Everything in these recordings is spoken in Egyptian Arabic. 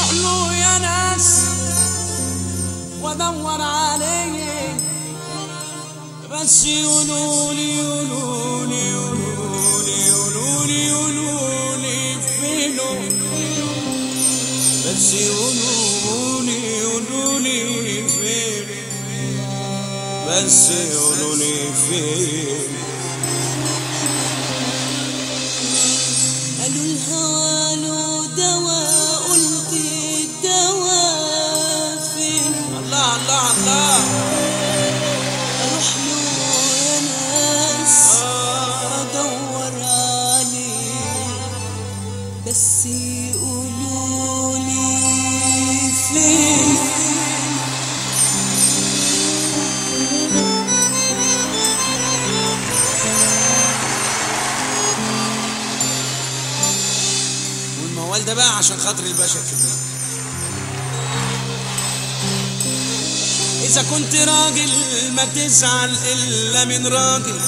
اروح له يا ناس وادور عليه بس يقولولي يقولولي يقولولي يقولولي يقولولي فينه بس يقولولي يقولولي فين بس يقولولي فين قالوا الهوى له دواء قلت الدواء فين الله الله الله اروح له يا ناس ادور عليه بس يقولوا لي فين والموال ده بقى عشان خاطر الباشا كده إذا كنت راجل ما تزعل إلا من راجل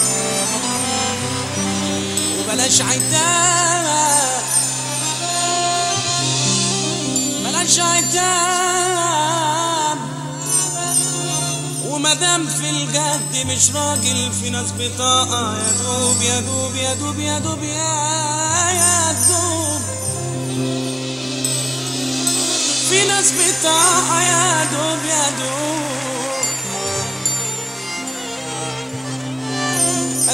وبلاش عتاب بلاش عتاب ومادام في الجد مش راجل في ناس بطاقة يا دوب يا دوب يا دوب يا دوب يا يا دوب في ناس بطاقة يا دوب يا دوب يا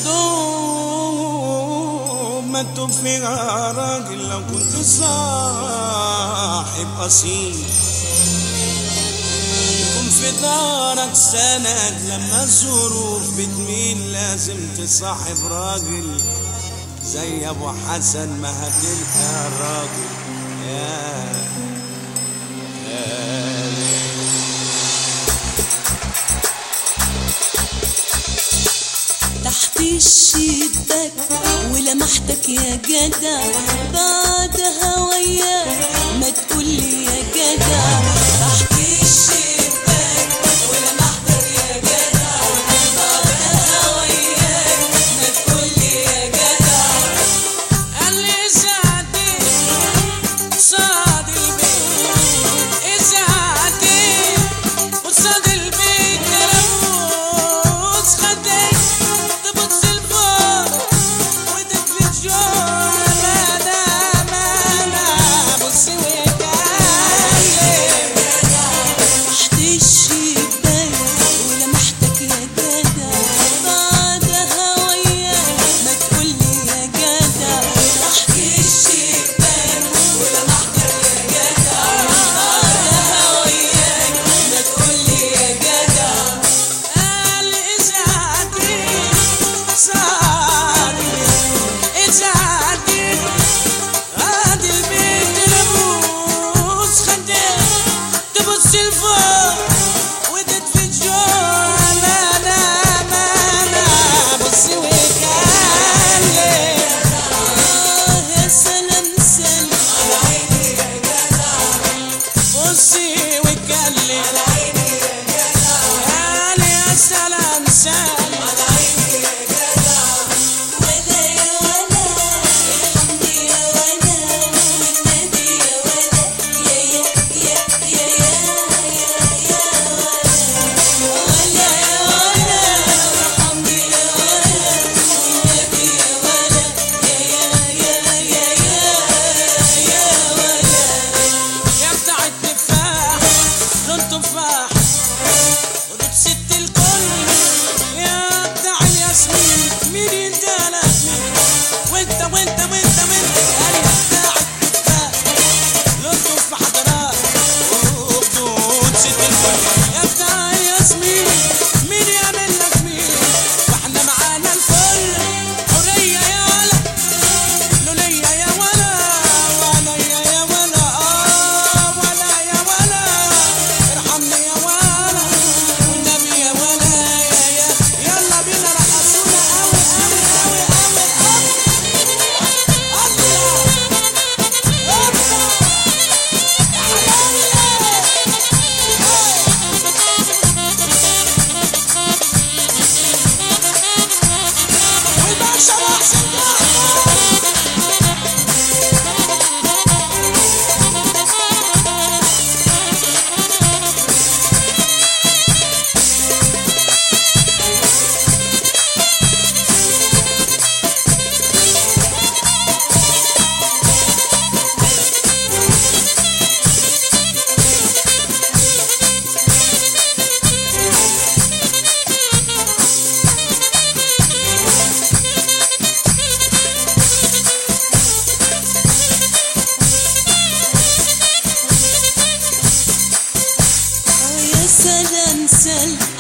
دوب ما تدوب فيها راجل لو كنت صاحب أصيل يكون في دارك سند لما الظروف بتميل لازم تصاحب راجل زي ابو حسن ما هتلقى راجل يا تحت الشباك ولمحتك يا جدع بعد هوايا ما تقولي يا جدع تحت الشباك ولمحتك يا جدع بعد هوايا ما تقولي يا جدع قال لي ساعتي صاد البيت ساعتي قصاد البيت روز خدك تبص لفوق وتكفي الجوع مانا مانا الحلال